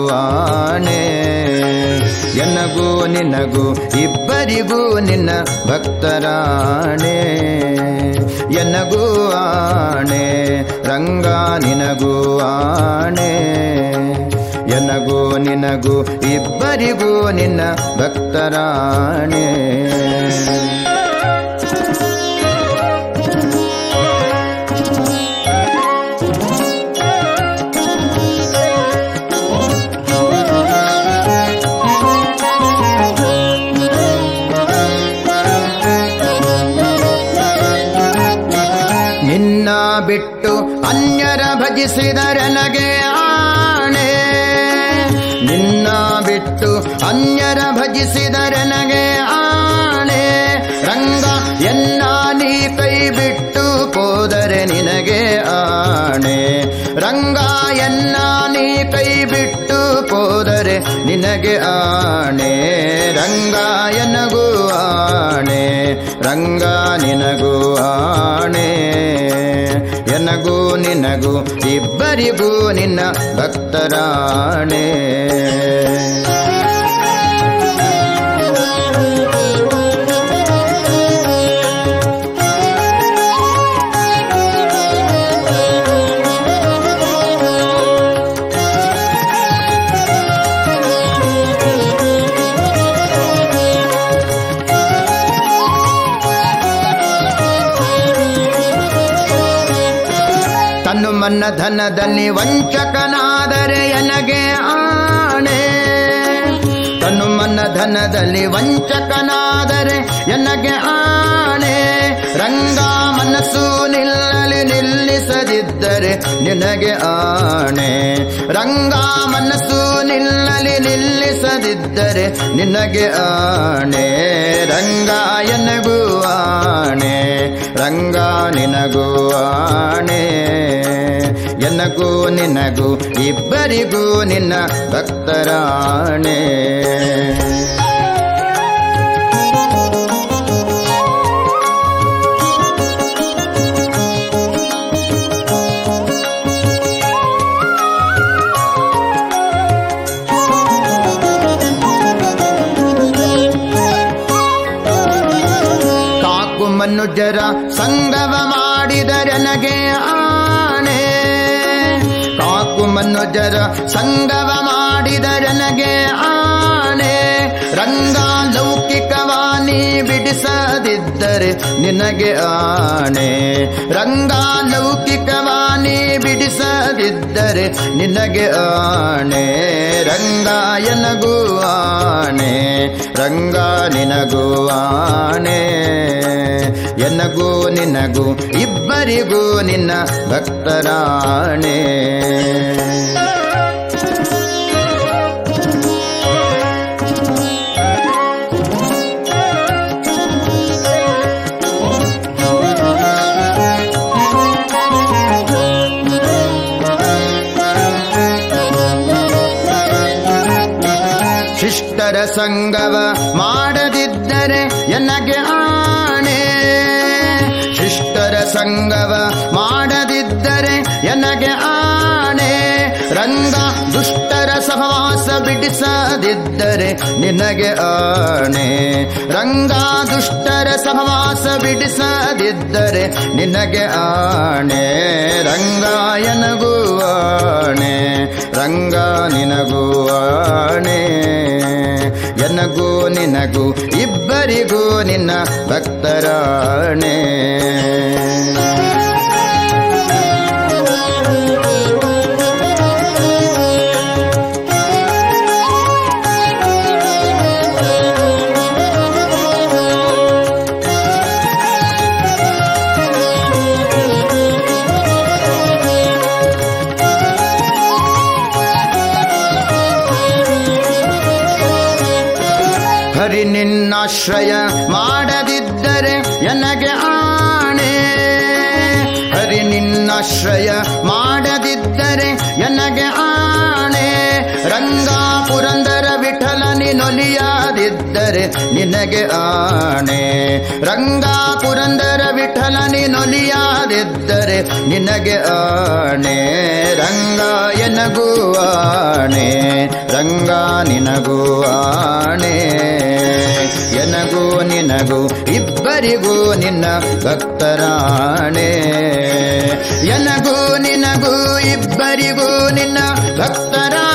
ಆಣೆ ಎನಗೂ ನಿನಗೂ ಇಬ್ಬರಿಗೂ ನಿನ್ನ ಭಕ್ತರಾಣೆ ಎನಗೂ ಆಣೆ ರಂಗ ನಿನಗೂ ಆಣೆ ಎನಗೂ ನಿನಗೂ ಇಬ್ಬರಿಗೂ ನಿನ್ನ ಭಕ್ತರಾಣೆ ನಿನ್ನ ಬಿಟ್ಟು ಅನ್ಯರ ಭಜಿಸಿದರನಗೆ ಆಣೆ ನಿನ್ನ ಬಿಟ್ಟು ಅನ್ಯರ ಭಜಿಸಿದರನಗೆ ಆಣೆ ರಂಗ ಎನ್ನ ನೀ ಕೈ ಬಿಟ್ಟು ಹೋದರೆ ನಿನಗೆ ಆಣೆ ರಂಗ ಎನ್ನ ನೀ ಕೈ ಬಿಟ್ಟು ಹೋದರೆ ನಿನಗೆ ಆಣೆ ರಂಗ ಎನಗೂ ಆಣೆ ರಂಗ ನಿನಗೂ ಆಣೆ ಎನಗೂ ನಿನಗೂ ಇಬ್ಬರಿಗೂ ನಿನ್ನ ಭಕ್ತರಾಣೆ ತನ್ನು ಮನ್ನ ಧನದಲ್ಲಿ ವಂಚಕನಾದರೆ ಎನಗೆ ಆಣೆ ತನ್ನು ಮನ್ನ ಧನದಲ್ಲಿ ವಂಚಕನಾದರೆ ಎನಗೆ ಆಣೆ ರಂಗ ಮನಸ್ಸು ನಿಲ್ಲಲಿ ನಿಲ್ಲಿಸದಿದ್ದರೆ ನಿನಗೆ ಆಣೆ ರಂಗ ಮನಸ್ಸು ನಿಲ್ಲಲಿ ನಿಲ್ಲಿಸದಿದ್ದರೆ ನಿನಗೆ ಆಣೆ ರಂಗ ಎನಗೂ ಆಣೆ ರಂಗ ನಿನಗೂ ಆಣೆ ಎನಗೂ ನಿನಗೂ ಇಬ್ಬರಿಗೂ ನಿನ್ನ ಭಕ್ತರಾಣೆ ಕಾಕು ಮನುಜರ ಸಂಗವ ಮಾಡಿದರನಗೆ ಆಣೆ ಕಾಕು ಮನುಜರ ಸಂಗವ ಮಾಡಿದರನಗೆ ಆಣೆ ರಂಗ ಲೌಕಿಕವಾಣಿ ಬಿಡಿಸದಿದ್ದರೆ ನಿನಗೆ ಆಣೆ ರಂಗ ಲೌಕಿಕವಾಣಿ ಬಿಡಿಸದಿದ್ದರೆ ನಿನಗೆ ಆಣೆ ರಂಗ ಎನಗೂ ಆಣೆ ರಂಗ ನಿನಗೂ ಆಣೆ ಎನಗೂ ನಿನಗೂ ಇಬ್ಬರಿಗೂ ನಿನ್ನ ಭಕ್ತರಾಣೆ ಶಿಷ್ಟರ ಸಂಗವ ಮಾಡದಿದ್ದರೆ ಎನಗೆ ಆಣೆ ಶಿಷ್ಟರ ಸಂಗವ ಮಾಡದಿದ್ದರೆ ಎನಗೆ ಆಣೆ ರಂಗ ದುಷ್ಟರ ಸಹವಾಸ ಬಿಡಿಸದಿದ್ದರೆ ನಿನಗೆ ಆಣೆ ರಂಗ ದುಷ್ಟರ ಸಹವಾಸ ಬಿಡಿಸದಿದ್ದರೆ ನಿನಗೆ ಆಣೆ ರಂಗ ಎನಗೂ ಆಣೆ ರಂಗ ನಿನಗೂ ಆಣೆ ಎನಗೂ ನಿನಗೂ ಇಬ್ಬರಿಗೂ ನಿನ್ನ ಭಕ್ತರಾಣೆ ಹರಿ ನಿನ್ನಾಶ್ರಯ ಮಾಡದಿದ್ದರೆ ಎನಗೆ ಆಣೆ ಹರಿ ನಿನ್ನಾಶ್ರಯ ಮಾಡದಿದ್ದರೆ ಎನಗೆ ಆಣೆ ರಂಗ ಪುರಂದರ ವಿಠಲನಿ ನೊಲಿಯಾದಿದ್ದರೆ ನಿನಗೆ ಆಣೆ ರಂಗ ಪುರಂದರ ವಿಠಲನಿ ನೊಲಿಯಾದಿದ್ದರೆ ನಿನಗೆ ಆಣೆ ರಂಗ ಎನಗೂ ಆಣೆ ಇಬ್ಬರಿಗೂ ನಿನ್ನ ಭಕ್ತರಾಣೆ ಎನಗೂ ನಿನಗೂ ಇಬ್ಬರಿಗೂ ನಿನ್ನ ಭಕ್ತರಾಣೆ